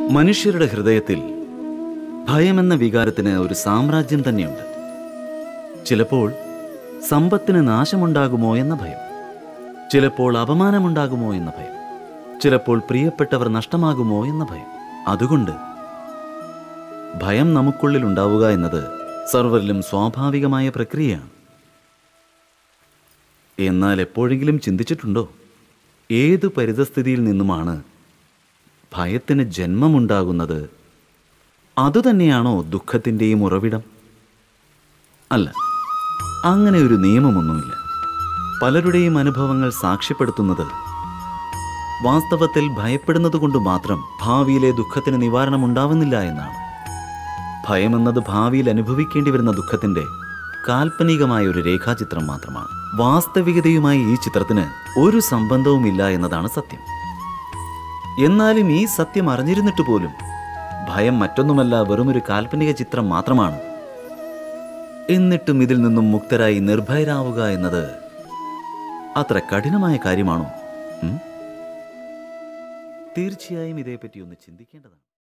മനുഷ്യരുടെ ഹൃദയത്തിൽ ഭയമെന്ന വികാരത്തിന് ഒരു സാമ്രാജ്യം തന്നെയുണ്ട് ചിലപ്പോൾ സമ്പത്തിന് നാശമുണ്ടാകുമോ എന്ന ഭയം ചിലപ്പോൾ അപമാനമുണ്ടാകുമോ എന്ന ഭയം ചിലപ്പോൾ പ്രിയപ്പെട്ടവർ നഷ്ടമാകുമോ എന്ന ഭയം അതുകൊണ്ട് ഭയം നമുക്കുള്ളിൽ ഉണ്ടാവുക എന്നത് സർവരിലും സ്വാഭാവികമായ പ്രക്രിയയാണ് എന്നാൽ എപ്പോഴെങ്കിലും ചിന്തിച്ചിട്ടുണ്ടോ ഏത് പരിതസ്ഥിതിയിൽ നിന്നുമാണ് ഭയത്തിന് ജന്മമുണ്ടാകുന്നത് അതുതന്നെയാണോ ദുഃഖത്തിൻ്റെയും ഉറവിടം അല്ല അങ്ങനെ ഒരു നിയമമൊന്നുമില്ല പലരുടെയും അനുഭവങ്ങൾ സാക്ഷ്യപ്പെടുത്തുന്നത് വാസ്തവത്തിൽ ഭയപ്പെടുന്നത് കൊണ്ട് മാത്രം ഭാവിയിലെ ദുഃഖത്തിന് നിവാരണം ഉണ്ടാവുന്നില്ല എന്നാണ് ഭയമെന്നത് ഭാവിയിൽ അനുഭവിക്കേണ്ടി വരുന്ന ദുഃഖത്തിന്റെ കാൽപ്പനികമായ ഒരു രേഖാചിത്രം മാത്രമാണ് വാസ്തവികതയുമായി ഈ ചിത്രത്തിന് ഒരു സംബന്ധവുമില്ല എന്നതാണ് സത്യം എന്നാലും ഈ സത്യം അറിഞ്ഞിരുന്നിട്ട് പോലും ഭയം മറ്റൊന്നുമല്ല വെറുമൊരു കാൽപ്പനിക ചിത്രം മാത്രമാണ് എന്നിട്ടും ഇതിൽ നിന്നും മുക്തരായി നിർഭയരാവുക എന്നത് അത്ര കഠിനമായ കാര്യമാണോ ഉം? തീർച്ചയായും ഇതേപ്പറ്റി ഒന്ന് ചിന്തിക്കേണ്ടതാണ്